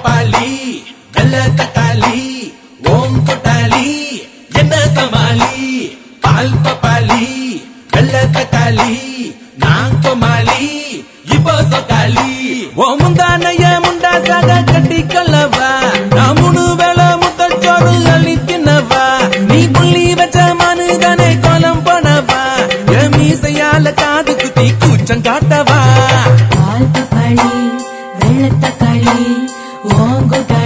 பப்பாளி வெள்ள தக்காளி ஓம் கொட்டாளி என்ன சமாளி பால் பப்பாளி வெள்ள தக்காளி நான் கோமாளி இப்போ சொக்காளி ஓ முந்தானைய முண்டா சாக கட்டி கொள்ளவா நான் மூணு வேளை முத்தச்சோறு அள்ளி தின்னவா நீ புள்ளி வச்ச மனுதனை கோலம் பண்ணவா என் மீசையால காது குத்தி கூச்சம் காட்டவா பால் பப்பாளி வெள்ளத்தக்காளி ஓங்குட்டாளி